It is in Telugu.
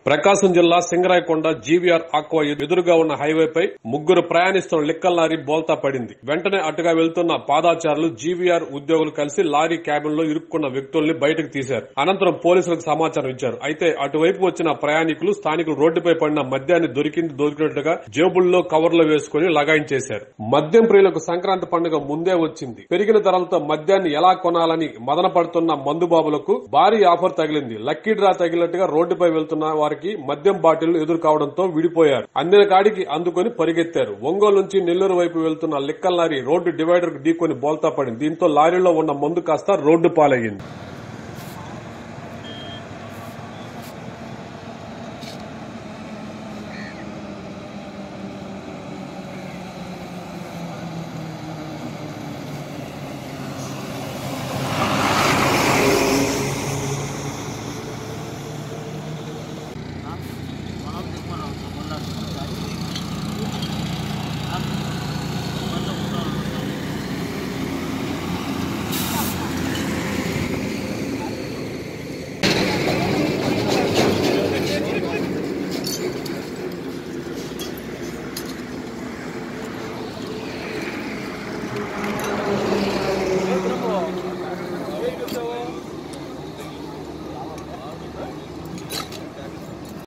ప్రకాశం జిల్లా సింగరాయకొండ జీవీఆర్ ఆక్వా ఎదురుగా ఉన్న హైవేపై ముగ్గురు ప్రయాణిస్తున్న లిక్కర్ లారీ బోల్తా పడింది వెంటనే అటుగా వెళ్తున్న పాదాచారులు జీవీఆర్ ఉద్యోగులు కలిసి లారీ క్యాబిన్ లో ఇరుక్కున్న వ్యక్తుల్ని బయటకు తీశారు అనంతరం పోలీసులకు సమాచారం ఇచ్చారు అయితే అటువైపు వచ్చిన ప్రయాణికులు స్థానికులు రోడ్డుపై పడిన మద్యాన్ని దొరికింది దొరికినట్టుగా జేబుల్లో కవర్లు వేసుకుని లగాయించేశారు మద్యం ప్రియులకు సంక్రాంతి పండుగ ముందే వచ్చింది పెరిగిన ధరలతో మద్యాన్ని ఎలా కొనాలని మదన పడుతున్న మందుబాబులకు భారీ ఆఫర్ తగిలింది లక్కీ డ్రా తగిలినట్టుగా రోడ్డుపై వెళ్తున్న వారికి మద్యం బాటిల్ ఎదురు కావడంతో విడిపోయారు అందిన కాడికి అందుకొని పరిగెత్తారు ఒంగోలు నుంచి నెల్లూరు వైపు వెళ్తున్న లిక్కల్ లారీ రోడ్డు డివైడర్ ఢీకొని బోల్తా పడింది దీంతో లారీలో ఉన్న మందు కాస్త రోడ్డు పాలయ్యింది